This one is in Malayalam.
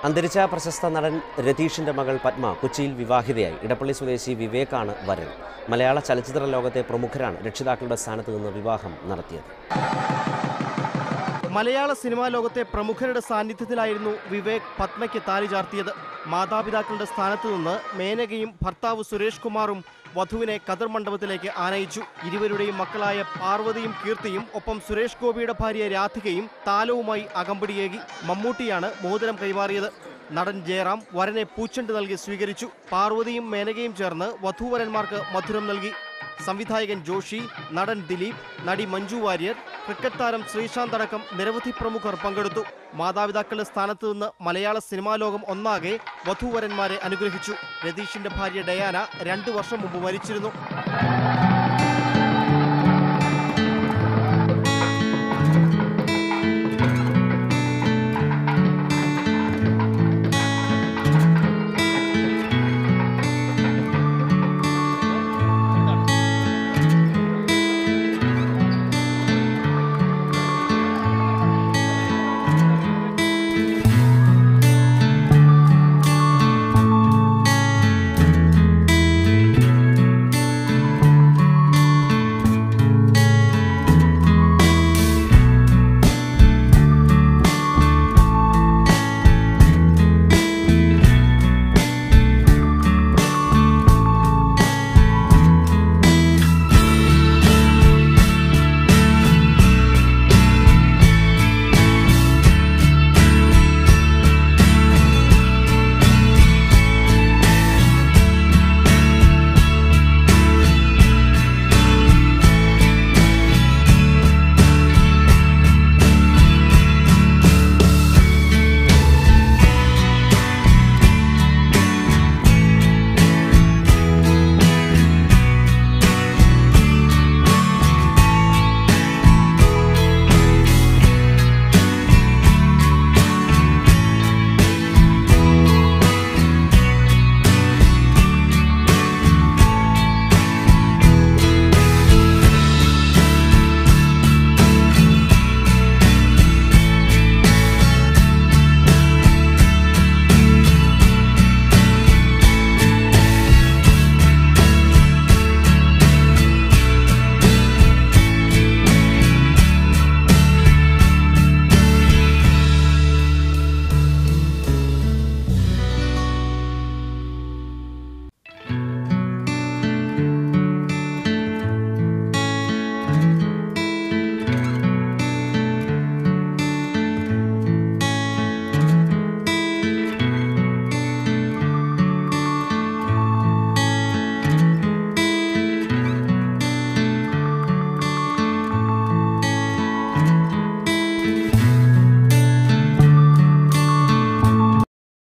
അന്തരിച്ച പ്രശസ്ത നടൻ രതീഷിന്റെ മകൾ പത്മ കൊച്ചിയിൽ വിവാഹിതയായി ഇടപ്പള്ളി സ്വദേശി വിവേകാണ് വരൻ മലയാള ചലച്ചിത്ര ലോകത്തെ പ്രമുഖരാണ് രക്ഷിതാക്കളുടെ സ്ഥാനത്ത് നിന്ന് വിവാഹം നടത്തിയത് മലയാള സിനിമാ ലോകത്തെ പ്രമുഖരുടെ സാന്നിധ്യത്തിലായിരുന്നു വിവേക് പത്മയ്ക്ക് താലി ചാർത്തിയത് മാതാപിതാക്കളുടെ സ്ഥാനത്തു നിന്ന് മേനകയും ഭർത്താവ് സുരേഷ് കുമാറും വധുവിനെ കതിർ മണ്ഡപത്തിലേക്ക് ആനയിച്ചു ഇരുവരുടെയും മക്കളായ പാർവതിയും കീർത്തിയും ഒപ്പം സുരേഷ് ഗോപിയുടെ ഭാര്യ രാധികയും താലവുമായി അകമ്പടിയേകി മമ്മൂട്ടിയാണ് മോതിരം കൈമാറിയത് നടൻ ജയറാം വരനെ പൂച്ചെണ്ട് നൽകി സ്വീകരിച്ചു പാർവതിയും മേനകയും ചേർന്ന് വധൂവരന്മാർക്ക് മധുരം നൽകി സംവിധായകൻ ജോഷി നടൻ ദിലീപ് നടി മഞ്ജു വാര്യർ ക്രിക്കറ്റ് താരം ശ്രീശാന്ത് അടക്കം നിരവധി പ്രമുഖർ പങ്കെടുത്തു മാതാപിതാക്കളുടെ സ്ഥാനത്ത് നിന്ന് മലയാള സിനിമാ ലോകം ഒന്നാകെ വധൂവരന്മാരെ അനുഗ്രഹിച്ചു രതീഷിന്റെ ഭാര്യ ഡയാന രണ്ടു വർഷം മുമ്പ് മരിച്ചിരുന്നു